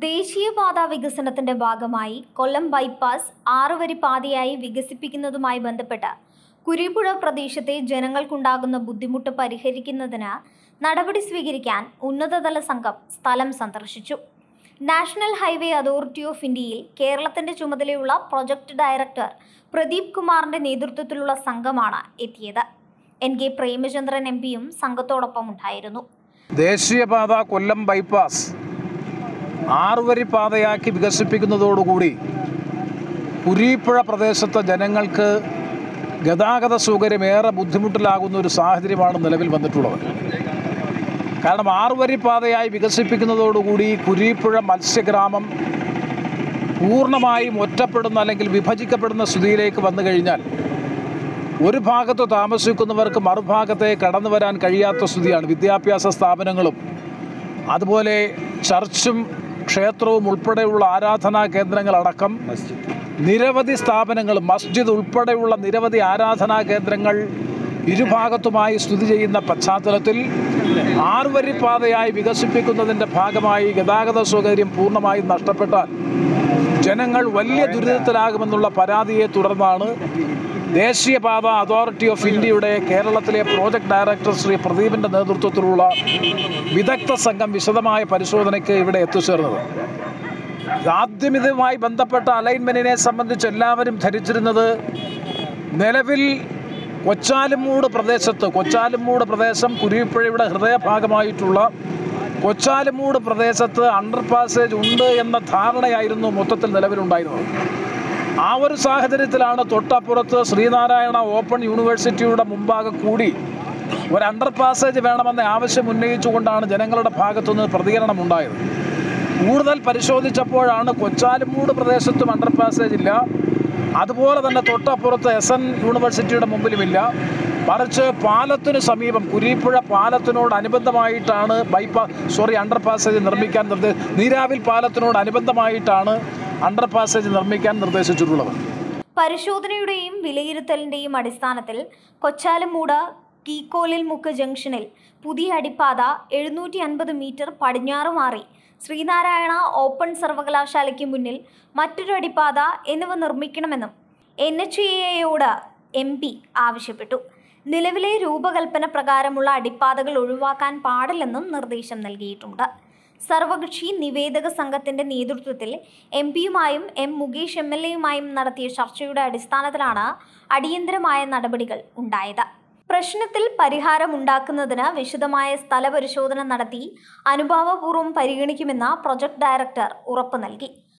ദേശീയപാത വികസനത്തിന്റെ ഭാഗമായി കൊല്ലം ബൈപ്പാസ് ആറുവരി പാതയായി വികസിപ്പിക്കുന്നതുമായി ബന്ധപ്പെട്ട് കുരിപ്പുഴ പ്രദേശത്തെ ജനങ്ങൾക്കുണ്ടാകുന്ന ബുദ്ധിമുട്ട് പരിഹരിക്കുന്നതിന് നടപടി സ്വീകരിക്കാൻ ഉന്നതതല സംഘം സ്ഥലം സന്ദർശിച്ചു നാഷണൽ ഹൈവേ അതോറിറ്റി ഓഫ് ഇന്ത്യയിൽ കേരളത്തിന്റെ ചുമതലയുള്ള പ്രൊജക്ട് ഡയറക്ടർ പ്രദീപ് കുമാറിന്റെ നേതൃത്വത്തിലുള്ള സംഘമാണ് എത്തിയത് എൻ കെ പ്രേമചന്ദ്രൻ എം പിയും സംഘത്തോടൊപ്പം ഉണ്ടായിരുന്നു ദേശീയപാത കൊല്ലം ബൈപ്പാസ് ആറുവരി പാതയാക്കി വികസിപ്പിക്കുന്നതോടുകൂടി കുരീപ്പുഴ പ്രദേശത്തെ ജനങ്ങൾക്ക് ഗതാഗത സൗകര്യം ഏറെ ബുദ്ധിമുട്ടിലാകുന്ന ഒരു സാഹചര്യമാണ് നിലവിൽ വന്നിട്ടുള്ളത് കാരണം ആറുവരി പാതയായി വികസിപ്പിക്കുന്നതോടുകൂടി കുരീപ്പുഴ മത്സ്യഗ്രാമം പൂർണ്ണമായും ഒറ്റപ്പെടുന്ന അല്ലെങ്കിൽ വിഭജിക്കപ്പെടുന്ന സ്ഥിതിയിലേക്ക് വന്നു കഴിഞ്ഞാൽ ഒരു ഭാഗത്ത് താമസിക്കുന്നവർക്ക് മറുഭാഗത്തെ കടന്നു വരാൻ കഴിയാത്ത സ്ഥിതിയാണ് വിദ്യാഭ്യാസ സ്ഥാപനങ്ങളും അതുപോലെ ചർച്ചും ക്ഷേത്രവും ഉൾപ്പെടെയുള്ള ആരാധനാ കേന്ദ്രങ്ങളടക്കം നിരവധി സ്ഥാപനങ്ങൾ മസ്ജിദ് ഉൾപ്പെടെയുള്ള നിരവധി ആരാധനാ കേന്ദ്രങ്ങൾ ഇരുഭാഗത്തുമായി സ്ഥിതി ചെയ്യുന്ന പശ്ചാത്തലത്തിൽ ആറുവരിപ്പാതയായി വികസിപ്പിക്കുന്നതിൻ്റെ ഭാഗമായി ഗതാഗത സൗകര്യം പൂർണ്ണമായും നഷ്ടപ്പെട്ടാൽ ജനങ്ങൾ വലിയ ദുരിതത്തിലാകുമെന്നുള്ള പരാതിയെ തുടർന്നാണ് ദേശീയപാത അതോറിറ്റി ഓഫ് ഇന്ത്യയുടെ കേരളത്തിലെ പ്രോജക്ട് ഡയറക്ടർ ശ്രീ പ്രദീപിൻ്റെ നേതൃത്വത്തിലുള്ള വിദഗ്ധ സംഘം വിശദമായ പരിശോധനയ്ക്ക് ഇവിടെ എത്തിച്ചേർന്നത് ആദ്യം ഇതുമായി ബന്ധപ്പെട്ട അലൈൻമെൻറ്റിനെ സംബന്ധിച്ച് എല്ലാവരും ധരിച്ചിരുന്നത് നിലവിൽ കൊച്ചാലുമൂട് പ്രദേശത്ത് കൊച്ചാലുമൂട് പ്രദേശം കുരിപ്പുഴയുടെ ഹൃദയഭാഗമായിട്ടുള്ള കൊച്ചാലുമൂട് പ്രദേശത്ത് അണ്ടർ പാസേജ് ഉണ്ട് എന്ന ധാരണയായിരുന്നു മൊത്തത്തിൽ നിലവിലുണ്ടായിരുന്നത് ആ ഒരു സാഹചര്യത്തിലാണ് തൊട്ടപ്പുറത്ത് ശ്രീനാരായണ ഓപ്പൺ യൂണിവേഴ്സിറ്റിയുടെ മുമ്പാകെ കൂടി ഒരു അണ്ടർ പാസേജ് വേണമെന്ന ആവശ്യം ഉന്നയിച്ചുകൊണ്ടാണ് ജനങ്ങളുടെ ഭാഗത്തുനിന്ന് പ്രതികരണം ഉണ്ടായത് കൂടുതൽ പരിശോധിച്ചപ്പോഴാണ് കൊച്ചാലുമൂട് പ്രദേശത്തും അണ്ടർ പാസേജ് ഇല്ല അതുപോലെ തന്നെ തൊട്ടപ്പുറത്ത് എസ് എൻ യൂണിവേഴ്സിറ്റിയുടെ മുമ്പിലുമില്ല മറിച്ച് പാലത്തിന് സമീപം കുരീപ്പുഴ പാലത്തിനോട് അനുബന്ധമായിട്ടാണ് ബൈപ്പാ സോറി അണ്ടർ പാസേജ് നിർമ്മിക്കാൻ നിർദ്ദേ നീരാവിൽ പാലത്തിനോട് അനുബന്ധമായിട്ടാണ് അണ്ടർ പാസേജ് നിർമ്മിക്കാൻ നിർദ്ദേശിച്ചിട്ടുള്ളത് പരിശോധനയുടെയും വിലയിരുത്തലിന്റെയും അടിസ്ഥാനത്തിൽ കൊച്ചാലമൂട് കീക്കോലിൽ മുക്ക് ജംഗ്ഷനിൽ പുതിയ അടിപ്പാത എഴുന്നൂറ്റി അൻപത് മീറ്റർ പടിഞ്ഞാറ് മാറി ശ്രീനാരായണ ഓപ്പൺ സർവകലാശാലയ്ക്ക് മുന്നിൽ മറ്റൊരു അടിപ്പാത എന്നിവ നിർമ്മിക്കണമെന്നും എൻ എച്ച് എയോട് എം പി ആവശ്യപ്പെട്ടു നിലവിലെ രൂപകൽപ്പന പ്രകാരമുള്ള അടിപ്പാതകൾ ഒഴിവാക്കാൻ പാടില്ലെന്നും നിർദ്ദേശം നൽകിയിട്ടുണ്ട് സർവകക്ഷി നിവേദക സംഘത്തിന്റെ നേതൃത്വത്തിൽ എം പിയുമായും എം മുകേഷ് എം എൽ എയുമായും നടത്തിയ ചർച്ചയുടെ അടിസ്ഥാനത്തിലാണ് അടിയന്തരമായ നടപടികൾ ഉണ്ടായത് പ്രശ്നത്തിൽ പരിഹാരമുണ്ടാക്കുന്നതിന് വിശദമായ സ്ഥലപരിശോധന നടത്തി അനുഭാവപൂർവ്വം പരിഗണിക്കുമെന്ന് പ്രൊജക്ട് ഡയറക്ടർ ഉറപ്പു നൽകി